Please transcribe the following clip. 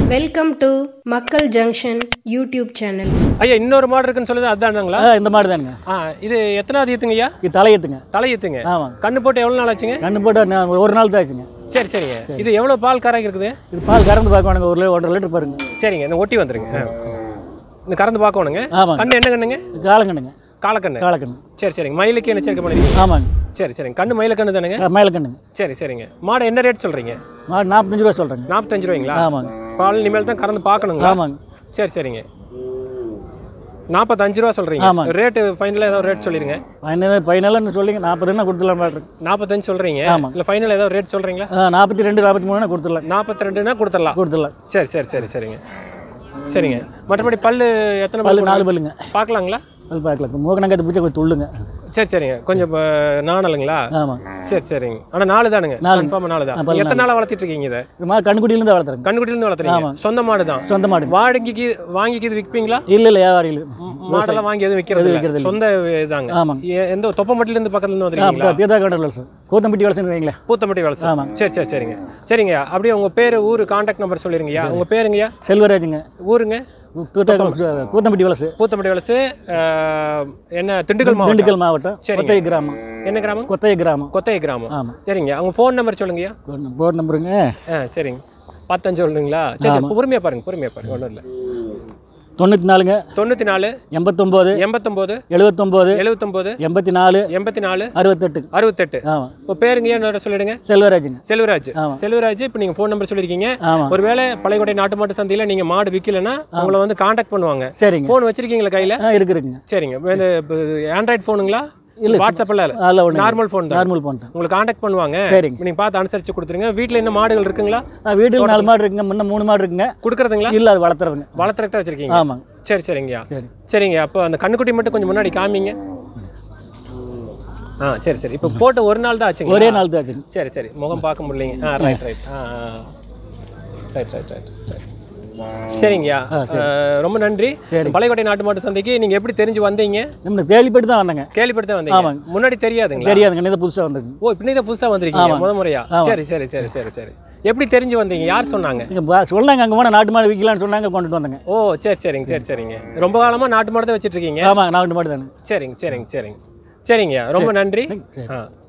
Welcome to மக்கள் junction YouTube channel ஐயா இன்னொரு மாடு இருக்குன்னு சொல்லுது அதானுங்களா ஆ இந்த மாடு தானுங்க ஆ இது எத்தனாவது ஈத்துங்க ஐயா இது தலையத்துங்க தலையீத்துங்க ஆமாங்க கண்ணு போட்டு எவ்வளோ நாள் ஆச்சுங்க கண்ணு போட்டு நான் ஒரு நாள் தான் ஆச்சுங்க சரி சரிங்க இது எவ்வளோ பால் கறக்கு இருக்குது இது பால் கறந்து பார்க்கணுங்க ஒரு லிட்டர் ஒன்றரை லிட்டர் பாருங்க சரிங்க இந்த ஒட்டி வந்துருங்க ஆ. இந்த கறந்து பார்க்கணுங்க ஆமாங்க கண்ணு என்ன கண்ணுங்க இது காலங்கண்ணுங்க காலக்கண்ணு காலக்கண்ணு சரி சரிங்க மயிலுக்கு என்ன சேர்க்கை பண்ணிருக்கீங்க ஆமாங்க சரி சரிங்க கண்ணு மயில கண்ணு தானுங்க ஆ, மயிலக்கண்ணுங்க சரி சரிங்க மாடு என்ன ரேட் சொல்கிறீங்க மாடு நாற்பத்தஞ்சு ரூபா சொல்கிறேங்க நாற்பத்தஞ்சு ரூபாய்ங்களா ஆமாங்க பால் இனிமேல் தான் கறந்து பார்க்கணுங்களா ஆமாங்க சரி சரிங்க நாற்பத்தஞ்சு ரூபா சொல்கிறீங்க ஆமாங்க. ரேட்டு ஃபைனலாக ஏதோ ரேட் சொல்லிடுங்க பதினேழு பதினேழுன்னு சொல்லிங்க நாற்பதுன்னா கொடுத்துடலாம் பாட்டுங்க நாற்பத்தஞ்சு சொல்கிறீங்க ஆமாங்க. இல்லை ஃபைனல் ஏதோ ரேட் சொல்கிறீங்களா ஆ நாற்பத்தி ரெண்டு நாற்பத்தி மூணுனா கொடுத்துடலாம் நாற்பத்தி ரெண்டுனா கொடுத்துடலாம் கொடுத்துடலாம் சரி சரி சரி சரிங்க சரிங்க மற்றபடி பல்லு எத்தனை பல்லு பல்லு நாலு பல்லுங்க பார்க்கலாங்களா அது பார்க்கலாம் மூக்கணங்கத்தை பிடிச்ச கொஞ்சம் துள்ளுங்க சரி சரிங்க கொஞ்சம் இப்போ நாணலுங்களா ஆமாங்க சரி சரிங்க ஆனால் நாலு தானுங்க நாலு. கன்ஃபார்மாக நாலு தான் ஆ, பல்லு எத்தனை நாளாக வளர்த்திட்டு இருக்கீங்க இதை இது மாதிரி கண்ணுக்குட்டியிலேருந்து வளர்த்துறேங்க கண்ணுக்குட்டிலேருந்து வளர்த்துறீங்க சொந்த மாடு தான் சொந்த மாடுங்க வாடகைக்கு வாங்கிக்கு இது விற்பீங்களா இல்லை இல்லை வியாபாரி இல்லை மாடெல்லாம் வாங்கி எதுவும் விற்கிறது எதுவும் இல்லை விக்கிறது இல்ல. சொந்த இதாங்க ஆமாங்க எ- எந்த தொப்பமட்டிலேருந்து பக்கத்துல இருந்து ஆ வந்துருக்கீங்களா பீதா கவுண்டர் சார் கூத்தம்பட்டி வளர்ச்சுன்னு வைங்களேன் பூத்தமட்டி வளர்ச்சி ஆமாங்க. சரி சரி சரிங்க சரிங்க அப்படியே உங்கள் பேர் ஊர் காண்டாக்ட் நம்பர் சொல்லிருங்கய்யா உங்கள் பேருங்கய்யா செல்வராஜுங்க ஊருங்க தூத்தா கூத்தம்பட்டி வளசு பூத்தமட்டி வளர்ச்சி என்ன திண்டுக்கல் மாவட்டம் திண்டுக்கல் மாவட்டம் சரிங்க. கொத்தைய கிராமம் என்ன கிராமம் கொத்தைய கிராமம் கொத்தைய கிராமம் ஆமாம் சரிங்க அவங்க ஃபோன் நம்பர் சொல்லுங்கய்யா போர்டு நம்பருங்க ஆ சரிங்க பத்தஞ்சு சொல்லுங்களா சரி சரி, பொறுமையா பாருங்க பொறுமையா பாருங்க ஒன்றும் இல்லை தொண்ணூற்றி நாலுங்க தொண்ணூற்றி நாலு எண்பத்தொம்போது எண்பத்தொம்போது எழுபத்தொம்போது எழுபத்தொம்போது எண்பத்தி நாலு எண்பத்தி நாலு அறுபத்தெட்டு அறுபத்தெட்டு ஆமாம் இப்போ பேருங்கய்யா என்னோட சொல்லிடுங்க செல்வராஜுங்க செல்வராஜ் ஆமா. செல்வராஜ் இப்போ நீங்கள் ஃபோன் நம்பர் சொல்லியிருக்கீங்க ஆமாம் ஒருவேளை பழையகோட்டை நாட்டு மாட்டு சந்தையில் நீங்கள் மாடு விற்கலைன்னா உங்களை வந்து காண்டாக்ட் பண்ணுவாங்க சரிங்க ஃபோன் வச்சிருக்கீங்களா கையில் ஆ இருக்குதுங்க சரிங்க இந்த ஆண்ட்ராய்ட் ஃபோனுங்களா இல்ல. வாட்ஸ்அப்பில் அதில் ஒன்று நார்மல் ஃபோன் தான் நார்மல் பண்ணிட்டேன் உங்களுக்கு காண்டாக்ட் பண்ணுவாங்க சரிங்க நீங்கள் பார்த்து அனுசரித்து கொடுத்துருங்க வீட்டில் என்ன மாடுகள் இருக்குங்களா ஆ வீட்டில் நாலு மாடு இருக்குங்க முன்ன மூணு மாடு இருக்குங்க கொடுக்குறதுங்களா இல்லை அது வளர்த்துறதுங்க வளர்த்துறதுக்கு தான் வச்சிருக்கீங்க ஆமாங்க சரி சரிங்கய்யா சரி சரிங்க அப்போ அந்த கண்ணுக்குட்டி மட்டும் கொஞ்சம் முன்னாடி காமிங்க ஆ சரி சரி இப்போ போட்டு ஒரு நாள் தான் ஆச்சுங்க ஒரே நாள் தான் ஆச்சுங்க சரி சரி முகம் பார்க்க முடியலைங்க ஆ ரைட் ரைட் ஆ ரைட் ரைட் ரைட் சரிங்கய்யா அஹ், ரொம்ப நன்றி சரி. பழையகோட்டை நாட்டு மாட்டு சந்தைக்கு நீங்கள் எப்படி தெரிஞ்சு வந்தீங்க நம்ம கேள்விப்பட்டு தான் வந்தேங்க கேள்விப்பட்டு வந்தீங்க ஆமாங்க. முன்னாடி தெரியாதுங்களா தெரியாதுங்க இதை புதுசாக வந்துருங்க ஓ இப்படி தான் புதுசாக வந்திருக்கீங்க முத முறையா ஆமாம். சரி சரி சரி சரி சரி எப்படி தெரிஞ்சு வந்தீங்க யார் சொன்னாங்க இங்கே பா சொன்னாங்க அங்கே போனால் நாட்டு மாடு விற்கலான்னு சொன்னாங்க கொண்டுட்டு வந்தேங்க ஓ சரி சரிங்க சரி சரிங்க ரொம்ப காலமாக நாட்டு மாடு தான் வச்சுட்டு இருக்கீங்க ஆமாங்க நாட்டு மாடு தானே சரிங்க சரிங்க சரிங்க சரிங்கய்யா ரொம்ப நன்றி சரி ஆ